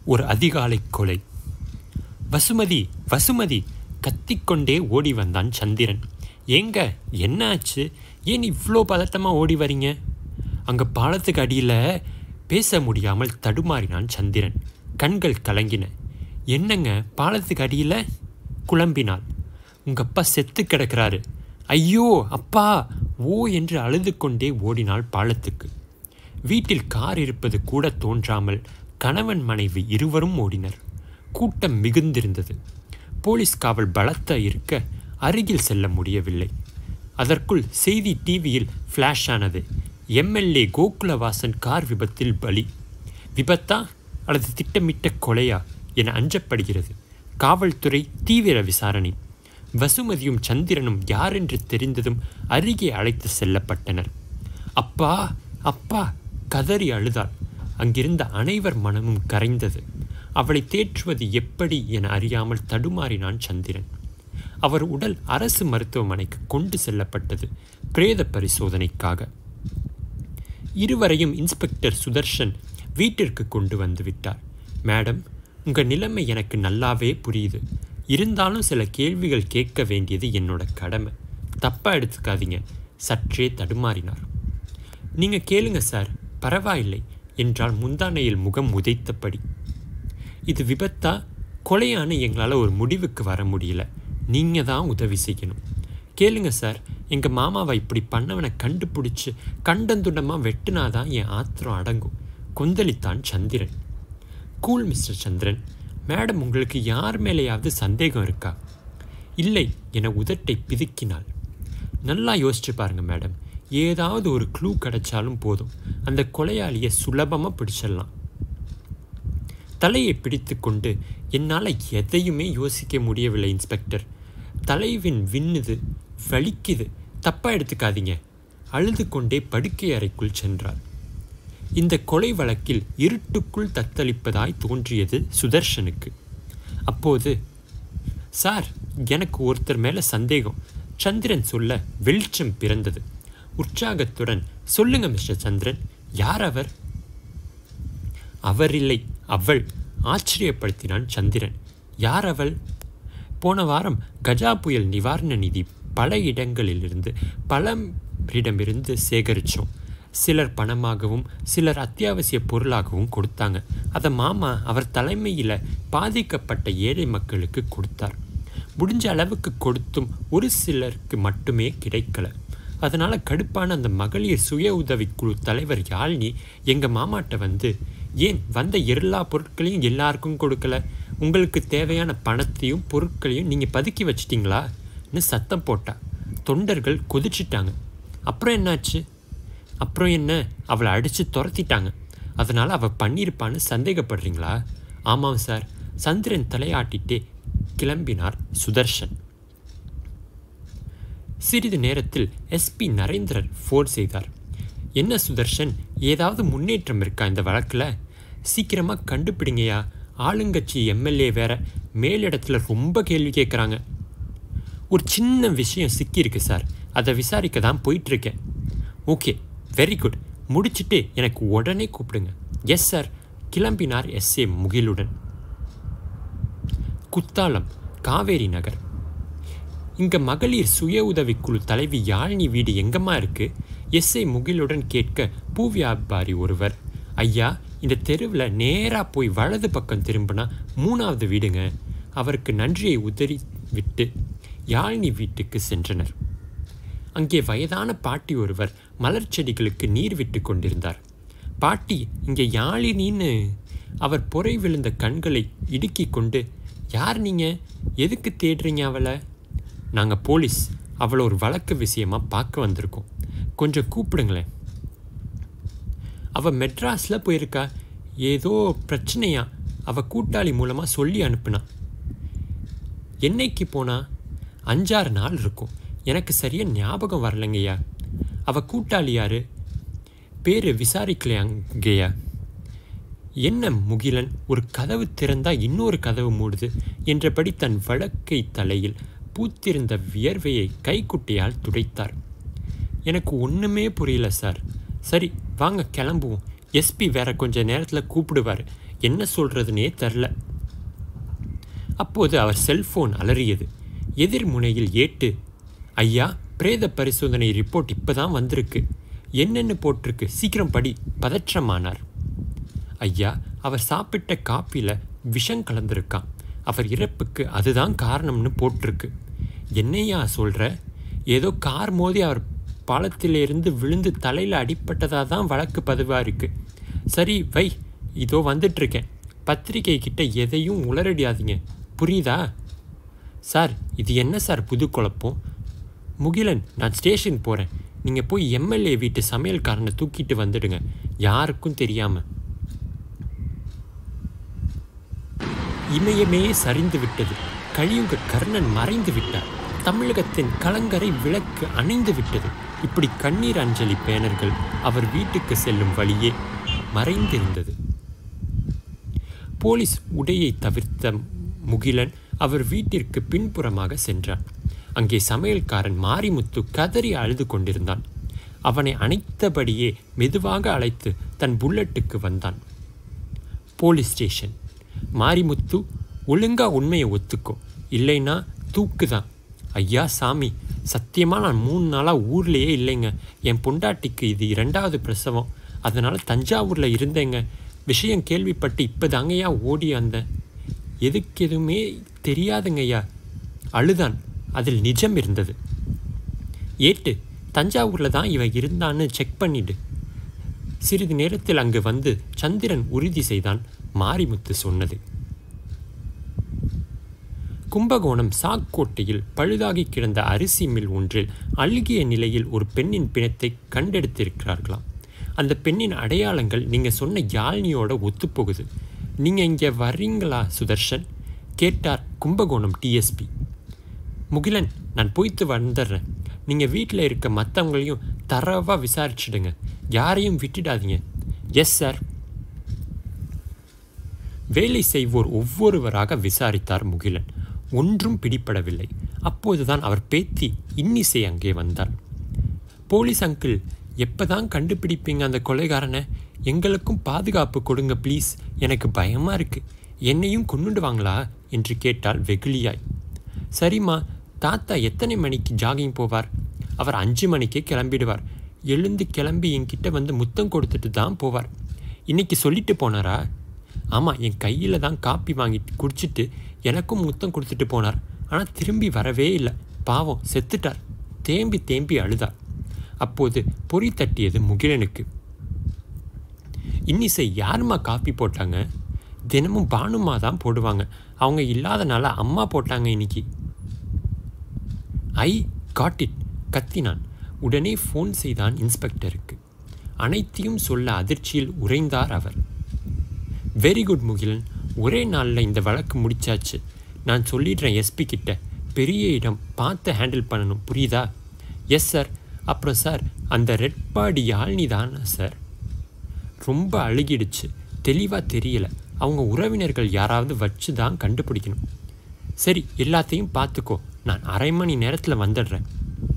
ஒரு அதிகாலை கொலை வசுமதி வசுமதி கத்திக்கொண்டே ஓடி வந்தான் சந்திரன் ஏங்க என்ன ஆச்சு ஏன் இவ்வளோ பதட்டமாக ஓடி வரீங்க அங்கே பாலத்துக்கு அடியில் பேச முடியாமல் தடுமாறினான் சந்திரன் கண்கள் கலங்கின என்னங்க பாலத்துக்கு அடியில் குழம்பினாள் உங்கள் அப்பா செத்து கிடக்கிறாரு ஐயோ அப்பா ஓ என்று அழுது கொண்டே ஓடினாள் பாலத்துக்கு வீட்டில் கார் இருப்பது கூட தோன்றாமல் கணவன் மனைவி இருவரும் ஓடினர் கூட்டம் மிகுந்திருந்தது போலீஸ் காவல் பலத்த இருக்க அருகில் செல்ல முடியவில்லை அதற்குள் செய்தி டிவியில் ஃப்ளாஷ் ஆனது எம்எல்ஏ கோகுலவாசன் கார் விபத்தில் பலி விபத்தா அல்லது திட்டமிட்ட கொலையா என அஞ்சப்படுகிறது காவல்துறை தீவிர விசாரணை வசுமதியும் சந்திரனும் யாரென்று தெரிந்ததும் அருகே அழைத்து செல்லப்பட்டனர் அப்பா அப்பா கதறி அழுதாள் அங்கிருந்த அனைவர் மனமும் கரைந்தது அவளை தேற்றுவது எப்படி என அறியாமல் தடுமாறினான் சந்திரன் அவர் உடல் அரசு மருத்துவமனைக்கு கொண்டு செல்லப்பட்டது பிரேத பரிசோதனைக்காக இருவரையும் இன்ஸ்பெக்டர் சுதர்ஷன் வீட்டிற்கு கொண்டு வந்து விட்டார் மேடம் உங்கள் நிலைமை எனக்கு நல்லாவே புரியுது இருந்தாலும் சில கேள்விகள் கேட்க வேண்டியது என்னோட கடமை தப்பாக எடுத்துக்காதீங்க சற்றே தடுமாறினார் நீங்கள் கேளுங்க சார் பரவாயில்லை என்றால் முந்தானையில் முகம் உதைத்தபடி இது விபத்தா கொலையான எங்களால் ஒரு முடிவுக்கு வர முடியல நீங்கள் தான் உதவி செய்யணும் கேளுங்க சார் எங்கள் மாமாவை இப்படி பண்ணவனை கண்டுபிடிச்சி கண்டந்துண்டமாக வெட்டுனாதான் என் ஆத்திரம் அடங்கும் கொந்தளித்தான் Chandran cool mister Chandran madam உங்களுக்கு யார் மேலேயாவது சந்தேகம் இருக்கா இல்லை என உதட்டை பிதுக்கினாள் நல்லா யோசிச்சு பாருங்க மேடம் ஏதாவது ஒரு க்ளூ கிடைச்சாலும் போதும் அந்த கொலையாளியை சுலபமாக பிடிச்சிடலாம் தலையை பிடித்து கொண்டு என்னால் எதையுமே யோசிக்க முடியவில்லை இன்ஸ்பெக்டர் தலைவின் விண்ணுது வலிக்குது தப்பாக எடுத்துக்காதீங்க அழுது கொண்டே படுக்கை அறைக்குள் சென்றார் இந்த கொலை வழக்கில் இருட்டுக்குள் தத்தளிப்பதாய் தோன்றியது சுதர்ஷனுக்கு அப்போது சார் எனக்கு ஒருத்தர் மேலே சந்தேகம் சந்திரன் சொல்ல வெளிச்சம் பிறந்தது உற்சாகத்துடன் சொல்லுங்க மிஸ்டர் சந்திரன் யார் அவர் அவர் இல்லை அவள் ஆச்சரியப்படுத்தினான் சந்திரன் யார் அவள் போன வாரம் கஜா புயல் நிவாரண நிதி பல இடங்களிலிருந்து பலரிடமிருந்து சேகரித்தோம் சிலர் பணமாகவும் சிலர் அத்தியாவசிய பொருளாகவும் கொடுத்தாங்க அதை மாமா அவர் தலைமையில் பாதிக்கப்பட்ட ஏழை மக்களுக்கு கொடுத்தார் முடிஞ்ச அளவுக்கு கொடுத்தும் ஒரு சிலருக்கு மட்டுமே கிடைக்கல அதனால் கடுப்பான அந்த மகளிர் சுய உதவிக்குழு தலைவர் யாழ்னி எங்கள் மாமாட்ட வந்து ஏன் வந்த எல்லா பொருட்களையும் எல்லாருக்கும் கொடுக்கல உங்களுக்கு தேவையான பணத்தையும் பொருட்களையும் நீங்கள் பதுக்கி வச்சிட்டிங்களான்னு சத்தம் போட்டா தொண்டர்கள் கொதிச்சிட்டாங்க அப்புறம் என்னாச்சு அப்புறம் என்ன அவளை அடித்து துரத்திட்டாங்க அதனால் அவள் பண்ணியிருப்பான்னு சந்தேகப்படுறீங்களா ஆமாம் சார் சந்திரன் தலையாட்டிட்டே கிளம்பினார் சுதர்ஷன் சிறிது நேரத்தில் எஸ்பி நரேந்திரன் ஃபோன் செய்தார் என்ன சுதர்ஷன் ஏதாவது முன்னேற்றம் இருக்கா இந்த வழக்கில் சீக்கிரமாக கண்டுபிடிங்கயா ஆளுங்கட்சி எம்எல்ஏ வேற மேலிடத்துல ரொம்ப கேள்வி கேட்குறாங்க ஒரு சின்ன விஷயம் சிக்கியிருக்கு சார் அதை விசாரிக்க தான் போயிட்டுருக்கேன் ஓகே வெரி குட் முடிச்சிட்டு எனக்கு உடனே கூப்பிடுங்க எஸ் சார் கிளம்பினார் எஸ்ஏ முகிலுடன் குத்தாலம் காவேரி நகர் இங்க மகளிர் சுய உதவிக்குழு தலைவி யாழினி வீடு எங்கம்மா இருக்கு எஸ்ஐ முகிலுடன் கேட்க பூ வியாபாரி ஒருவர் ஐயா இந்த தெருவில் நேராக போய் வலது பக்கம் திரும்பினா மூணாவது வீடுங்க அவருக்கு நன்றியை உதறி விட்டு யாழினி வீட்டுக்கு சென்றனர் அங்கே வயதான பாட்டி ஒருவர் மலர் செடிகளுக்கு நீர் விட்டு கொண்டிருந்தார் பாட்டி இங்கே யாழினின்னு அவர் பொறை விழுந்த கண்களை இடுக்கிக் கொண்டு யார் நீங்கள் எதுக்கு தேடுறீங்க அவளை நாங்கள் போலீஸ் அவளை ஒரு வழக்கு விஷயமா பார்க்க வந்திருக்கோம் கொஞ்சம் கூப்பிடுங்களேன் அவள் மெட்ராஸில் போயிருக்கா ஏதோ பிரச்சனையா அவள் கூட்டாளி மூலமாக சொல்லி அனுப்புனா என்னைக்கு போனா அஞ்சாறு நாள் இருக்கும் எனக்கு சரியாக ஞாபகம் வரலைங்கய்யா அவள் கூட்டாளி யாரு பேர் விசாரிக்கலையாங்கய்யா என்ன முகிலன் ஒரு கதவு திறந்தா இன்னொரு கதவு மூடுது என்றபடி தன் வழக்கை தலையில் பூத்திருந்த வியர்வையை கைக்குட்டையால் துடைத்தார் எனக்கு ஒன்றுமே புரியல சார் சரி வாங்க கிளம்புவோம் எஸ்பி வேற கொஞ்ச நேரத்தில் கூப்பிடுவார் என்ன சொல்கிறதுனே தெரில அப்போது அவர் செல்போன் அலறியது எதிர் முனையில் ஏட்டு ஐயா பிரேத பரிசோதனை ரிப்போர்ட் இப்போ தான் வந்திருக்கு என்னென்னு போட்டிருக்கு சீக்கிரம் படி பதற்றமானார் ஐயா அவர் சாப்பிட்ட காப்பியில் விஷம் கலந்திருக்கான் அவர் இறப்புக்கு அதுதான் காரணம்னு போட்டிருக்கு என்னையா சொல்கிற ஏதோ கார் மோதி அவர் பாலத்திலிருந்து விழுந்து தலையில் அடிப்பட்டதாக தான் வழக்கு பதிவாக இருக்கு சரி வை இதோ வந்துட்டுருக்கேன் பத்திரிகை கிட்ட எதையும் உளரடியாதீங்க புரியுதா சார் இது என்ன சார் புது குழப்பம் முகிலன் நான் ஸ்டேஷன் போகிறேன் நீங்கள் போய் எம்எல்ஏ வீட்டு சமையல்காரனை தூக்கிட்டு வந்துடுங்க யாருக்கும் தெரியாமல் இமயமே சரிந்து விட்டது கலியுக கர்ணன் மறைந்து விட்டார் தமிழகத்தின் கலங்கரை விளக்கு அணைந்து விட்டது இப்படி கண்ணீர் அஞ்சலி பேனர்கள் அவர் வீட்டுக்கு செல்லும் வழியே மறைந்திருந்தது போலீஸ் உடையை தவிர்த்த முகிலன் அவர் வீட்டிற்கு பின்புறமாக சென்றான் அங்கே சமையல்காரன் மாரிமுத்து கதறி அழுது கொண்டிருந்தான் அவனை அணைத்தபடியே மெதுவாக அழைத்து தன் புல்லட்டுக்கு வந்தான் போலீஸ் ஸ்டேஷன் மாரிமுத்து ஒழுங்கா உண்மையை ஒத்துக்கோ இல்லைன்னா தூக்கு தான் ஐயா சாமி சத்தியமாக நான் மூணு நாளாக ஊர்லேயே இல்லைங்க என் பொண்டாட்டிக்கு இது இரண்டாவது பிரசவம் அதனால் தஞ்சாவூரில் இருந்தேங்க விஷயம் கேள்விப்பட்டு இப்போ தாங்கய்யா ஓடி வந்தேன் எதுக்கு எதுவுமே தெரியாதுங்கய்யா அழுதான் அதில் நிஜம் இருந்தது ஏட்டு தஞ்சாவூரில் தான் இவன் இருந்தான்னு செக் பண்ணிடு சிறிது நேரத்தில் அங்கு வந்து சந்திரன் உறுதி செய்தான் மாரிமுத்து சொன்னது கும்பகோணம் சாக்கோட்டையில் பழுதாகி கிடந்த அரிசி மில் ஒன்றில் அழுகிய நிலையில் ஒரு பெண்ணின் பிணத்தை கண்டெடுத்திருக்கிறார்களாம் அந்த பெண்ணின் அடையாளங்கள் நீங்கள் சொன்ன யாழ்னியோட ஒத்துப்போகுது நீங்கள் இங்கே வர்றீங்களா சுதர்ஷன் கேட்டார் கும்பகோணம் டிஎஸ்பி முகிலன் நான் போய்த்து வந்துடுறேன் நீங்கள் வீட்டில் இருக்க மற்றவங்களையும் தரவாக விசாரிச்சிடுங்க யாரையும் விட்டுடாதீங்க எஸ் சார் வேலை செய்வோர் ஒவ்வொருவராக விசாரித்தார் முகிலன் ஒன்றும் பிடிபடவில்லை அப்போதுதான் அவர் பேத்தி இன்னிசை அங்கே வந்தார் போலீஸ் அங்கிள் எப்பதான் கண்டுபிடிப்பீங்க அந்த கொலைகாரனை எங்களுக்கும் பாதுகாப்பு கொடுங்க ப்ளீஸ் எனக்கு பயமாக இருக்கு என்னையும் கொண்டுடுவாங்களா என்று கேட்டால் வெகுளியாய் சரிம்மா தாத்தா எத்தனை மணிக்கு ஜாகிங் போவார் அவர் அஞ்சு மணிக்கே கிளம்பிடுவார் எழுந்து கிளம்பி என்கிட்ட வந்து முத்தம் கொடுத்துட்டு தான் போவார் இன்னைக்கு சொல்லிட்டு போனாரா ஆமாம் என் கையில் தான் காப்பி வாங்கிட்டு குடிச்சிட்டு எனக்கும் முத்தம் கொடுத்துட்டு போனார் ஆனால் திரும்பி வரவே இல்லை பாவம் செத்துட்டார் தேம்பி தேம்பி அழுதார் அப்போது பொறி தட்டியது முகிலனுக்கு இன்னிசை யாரும்மா காப்பி போட்டாங்க தினமும் பானுமா தான் போடுவாங்க அவங்க இல்லாதனால அம்மா போட்டாங்க இன்னைக்கு ஐ காட் இட் கத்தினான் உடனே ஃபோன் செய்தான் இன்ஸ்பெக்டருக்கு அனைத்தையும் சொல்ல அதிர்ச்சியில் உறைந்தார் அவர் வெரி குட் முகிலன் ஒரே நாளில் இந்த வழக்கு முடிச்சாச்சு நான் சொல்லிடுறேன் எஸ்பி கிட்ட பெரிய இடம் பார்த்து ஹேண்டில் பண்ணணும் புரியுதா எஸ் சார் அப்புறம் சார் அந்த ரெட் பாடி யாழ்னி தானே சார் ரொம்ப அழுகிடுச்சு தெளிவாக தெரியல அவங்க உறவினர்கள் யாராவது வச்சு தான் கண்டுபிடிக்கணும் சரி எல்லாத்தையும் பார்த்துக்கோ நான் அரை மணி நேரத்தில் வந்துடுறேன்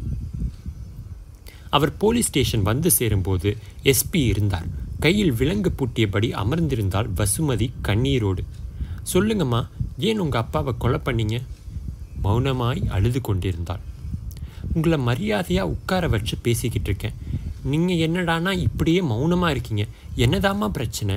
அவர் போலீஸ் ஸ்டேஷன் வந்து சேரும்போது எஸ்பி இருந்தார் கையில் விலங்கு பூட்டியபடி அமர்ந்திருந்தால் வசுமதி கண்ணீரோடு சொல்லுங்கம்மா ஏன் உங்கள் அப்பாவை கொலை பண்ணீங்க மௌனமாய் அழுது கொண்டிருந்தாள் உங்களை மரியாதையாக உட்கார வச்சு பேசிக்கிட்டு இருக்கேன் நீங்கள் என்னடானா இப்படியே மௌனமாக இருக்கீங்க என்னதாம்மா பிரச்சனை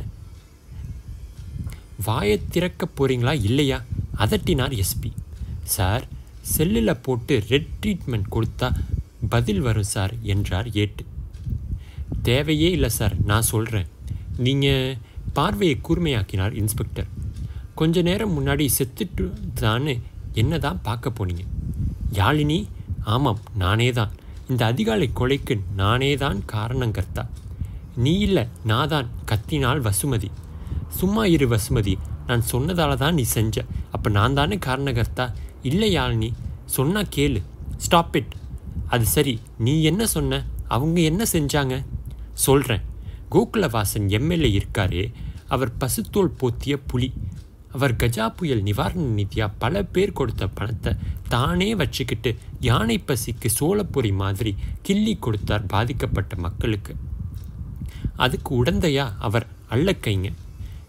வாயை திறக்க போகிறீங்களா இல்லையா அதட்டினார் எஸ்பி சார் செல்லில் போட்டு ரெட் ட்ரீட்மெண்ட் கொடுத்தா பதில் வரும் சார் என்றார் ஏட்டு தேவையே இல்லை சார் நான் சொல்கிறேன் நீங்கள் பார்வையை கூர்மையாக்கினார் இன்ஸ்பெக்டர் கொஞ்ச நேரம் முன்னாடி செத்துட்டு தானே என்ன தான் பார்க்க போனீங்க யாழினி ஆமாம் நானே தான் இந்த அதிகாலை கொலைக்கு நானே தான் காரணங்கர்த்தா நீ இல்லை நான் தான் கத்தினாள் வசுமதி சும்மா இரு வசுமதி நான் சொன்னதால தான் நீ செஞ்ச அப்போ நான் தானே காரணகர்த்தா இல்லை யாழினி சொன்னா கேளு ஸ்டாப் இட் அது சரி நீ என்ன சொன்ன அவங்க என்ன செஞ்சாங்க சொல்கிறேன் கோகுலவாசன் எம்எல்ஏ இருக்காரே அவர் பசுத்தோல் போத்திய புலி அவர் கஜா புயல் நிவாரண நிதியா பல பேர் கொடுத்த பணத்தை தானே வச்சுக்கிட்டு யானை பசிக்கு சோளப்பொறி மாதிரி கிள்ளி கொடுத்தார் பாதிக்கப்பட்ட மக்களுக்கு அதுக்கு உடந்தையா அவர் அல்லக்கைங்க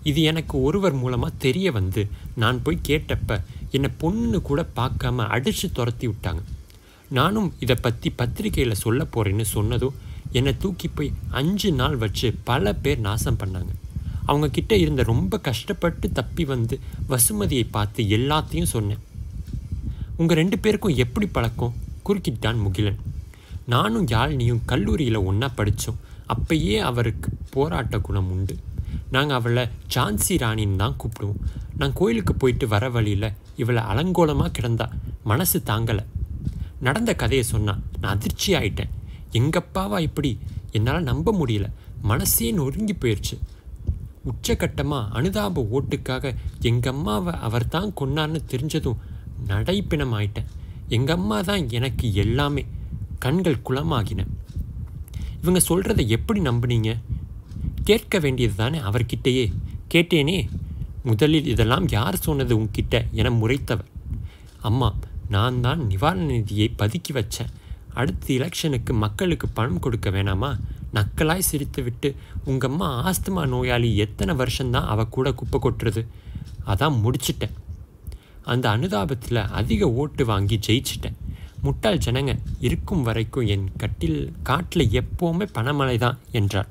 இது எனக்கு ஒருவர் மூலமாக தெரிய வந்து நான் போய் கேட்டப்ப என்னை பொண்ணு கூட பார்க்காம அடித்து துரத்தி விட்டாங்க நானும் இதை பற்றி பத்திரிக்கையில் சொல்ல போகிறேன்னு சொன்னதும் என்னை தூக்கி போய் அஞ்சு நாள் வச்சு பல பேர் நாசம் பண்ணாங்க அவங்க கிட்ட இருந்த ரொம்ப கஷ்டப்பட்டு தப்பி வந்து வசுமதியை பார்த்து எல்லாத்தையும் சொன்னேன் உங்கள் ரெண்டு பேருக்கும் எப்படி பழக்கம் குறுக்கிட்டான் முகிலன் நானும் யாழ்னியும் கல்லூரியில் ஒன்றா படித்தோம் அப்பயே அவருக்கு போராட்ட குணம் உண்டு நாங்கள் அவளை ஜான்சி ராணின்னு தான் கூப்பிடுவோம் நான் கோயிலுக்கு போயிட்டு வர வழியில் இவளை அலங்கோலமாக கிடந்தா மனசு தாங்கலை நடந்த கதையை சொன்னா நான் அதிர்ச்சி ஆயிட்டேன் எங்கப்பாவா இப்படி என்னால் நம்ப முடியல மனசே நொறுங்கி போயிடுச்சு உச்சகட்டமாக அனுதாப ஓட்டுக்காக எங்கள் அம்மாவை அவர் தான் கொன்னான்னு தெரிஞ்சதும் நடைப்பிணம் ஆயிட்டேன் எங்கள் அம்மா தான் எனக்கு எல்லாமே கண்கள் குளமாகின இவங்க சொல்கிறத எப்படி நம்புனீங்க கேட்க வேண்டியது தானே அவர்கிட்டயே கேட்டேனே முதலில் இதெல்லாம் யார் சொன்னது உன்கிட்ட என முறைத்தவர் அம்மா நான் தான் நிவாரண நிதியை பதுக்கி வச்சேன் அடுத்த எலெக்ஷனுக்கு மக்களுக்கு பணம் கொடுக்க வேணாமா நக்கலாய் சிரித்துவிட்டு உங்கள் அம்மா ஆஸ்துமா நோயாளி எத்தனை வருஷம்தான் அவ கூட குப்பை கொட்டுறது அதான் முடிச்சிட்டேன் அந்த அனுதாபத்தில் அதிக ஓட்டு வாங்கி ஜெயிச்சிட்டேன் முட்டாள் ஜனங்க இருக்கும் வரைக்கும் என் கட்டில் காட்டில் எப்போவுமே பணமழை தான் என்றார்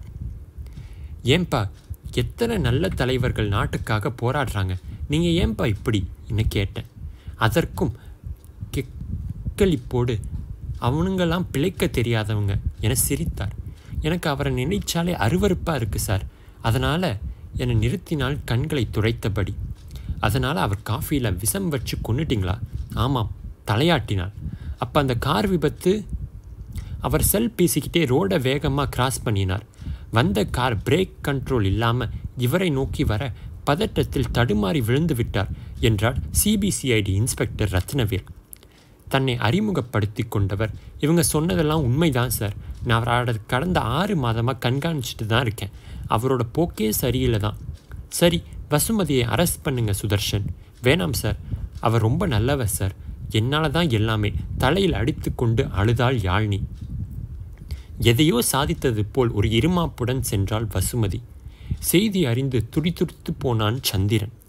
ஏன்பா எத்தனை நல்ல தலைவர்கள் நாட்டுக்காக போராடுறாங்க நீங்கள் ஏன்பா இப்படி என்ன கேட்டேன் அதற்கும் கெக்களிப்போடு அவனுங்கெல்லாம் பிழைக்க தெரியாதவங்க என சிரித்தார் எனக்கு அவரை நினைச்சாலே அருவருப்பாக இருக்குது சார் அதனால் என்னை நிறுத்தினால் கண்களை துடைத்தபடி அதனால் அவர் காஃபியில் விஷம் வச்சு கொண்டுட்டிங்களா ஆமாம் தலையாட்டினாள் அப்போ அந்த கார் விபத்து அவர் செல் பேசிக்கிட்டே ரோடை வேகமாக கிராஸ் பண்ணினார் வந்த கார் பிரேக் கண்ட்ரோல் இல்லாமல் இவரை நோக்கி வர பதட்டத்தில் தடுமாறி விழுந்து விட்டார் என்றார் சிபிசிஐடி இன்ஸ்பெக்டர் ரத்னவீர் தன்னை அறிமுகப்படுத்தி கொண்டவர் இவங்க சொன்னதெல்லாம் உண்மைதான் சார் நான் அவரோட கடந்த ஆறு மாதமாக கண்காணிச்சிட்டு தான் இருக்கேன் அவரோட போக்கே சரியில்லை தான் சரி வசுமதியை அரெஸ்ட் பண்ணுங்க சுதர்ஷன் வேணாம் சார் அவர் ரொம்ப நல்லவர் சார் என்னால் தான் எல்லாமே தலையில் அடித்து கொண்டு அழுதாள் யாழ்னி எதையோ சாதித்தது போல் ஒரு இருமாப்புடன் சென்றாள் வசுமதி செய்தி அறிந்து துடிதுடித்து போனான் சந்திரன்